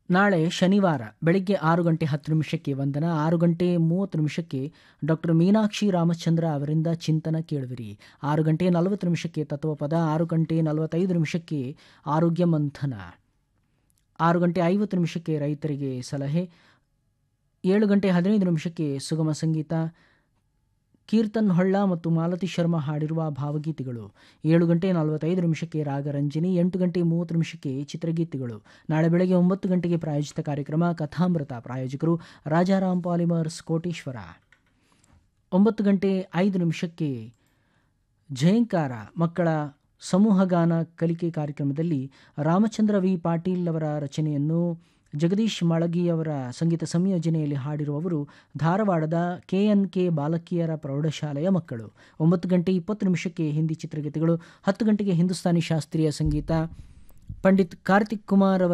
ನಾಳೆ ಶನಿವಾರ ಬೆಳಿಗ್ಗೆ ಆರು ಗಂಟೆ ಹತ್ತು ನಿಮಿಷಕ್ಕೆ ವಂದನ ಆರು ಗಂಟೆ ಮೂವತ್ತು ನಿಮಿಷಕ್ಕೆ ಡಾಕ್ಟರ್ ಮೀನಾಕ್ಷಿ ರಾಮಚಂದ್ರ ಅವರಿಂದ ಚಿಂತನ ಕೇಳುವಿರಿ ಆರು ಗಂಟೆ ನಲವತ್ತು ನಿಮಿಷಕ್ಕೆ ತತ್ವಪದ ಆರು ಗಂಟೆ ನಲವತ್ತೈದು ನಿಮಿಷಕ್ಕೆ ಆರೋಗ್ಯ ಮಂಥನ ಆರು ಗಂಟೆ ಐವತ್ತು ನಿಮಿಷಕ್ಕೆ ರೈತರಿಗೆ ಸಲಹೆ ಏಳು ಗಂಟೆ ಹದಿನೈದು ನಿಮಿಷಕ್ಕೆ ಸುಗಮ ಸಂಗೀತ ಕೀರ್ತನ್ ಹೊಳ್ಳ ಮತ್ತು ಮಾಲತಿ ಶರ್ಮಾ ಹಾಡಿರುವ ಭಾವಗೀತೆಗಳು ಏಳು ಗಂಟೆ ನಲವತ್ತೈದು ನಿಮಿಷಕ್ಕೆ ರಾಗರಂಜನಿ ಎಂಟು ಗಂಟೆ ಮೂವತ್ತು ನಿಮಿಷಕ್ಕೆ ಚಿತ್ರಗೀತೆಗಳು ನಾಳೆ ಬೆಳಗ್ಗೆ ಒಂಬತ್ತು ಗಂಟೆಗೆ ಪ್ರಾಯೋಜಿತ ಕಾರ್ಯಕ್ರಮ ಕಥಾಮೃತ ಪ್ರಾಯೋಜಕರು ರಾಜಾರಾಮ್ ಪಾಲಿಮರ್ಸ್ ಕೋಟೇಶ್ವರ ಒಂಬತ್ತು ಗಂಟೆ ಐದು ನಿಮಿಷಕ್ಕೆ ಝೇಂಕಾರ ಮಕ್ಕಳ ಸಮೂಹಗಾನ ಕಲಿಕೆ ಕಾರ್ಯಕ್ರಮದಲ್ಲಿ ರಾಮಚಂದ್ರ ವಿ ಪಾಟೀಲ್ ಅವರ ರಚನೆಯನ್ನು ಜಗದೀಶ್ ಮಾಳಗಿ ಅವರ ಸಂಗೀತ ಸಂಯೋಜನೆಯಲ್ಲಿ ಹಾಡಿರುವವರು ಧಾರವಾಡದ ಕೆ ಎನ್ ಕೆ ಬಾಲಕಿಯರ ಪ್ರೌಢಶಾಲೆಯ ಮಕ್ಕಳು ಒಂಬತ್ತು ಗಂಟೆ ಇಪ್ಪತ್ತು ನಿಮಿಷಕ್ಕೆ ಹಿಂದಿ ಚಿತ್ರಗೀತೆಗಳು ಹತ್ತು ಗಂಟೆಗೆ ಹಿಂದೂಸ್ತಾನಿ ಶಾಸ್ತ್ರೀಯ ಸಂಗೀತ ಪಂಡಿತ್ ಕಾರ್ತಿಕ್ ಕುಮಾರ್ ಅವರ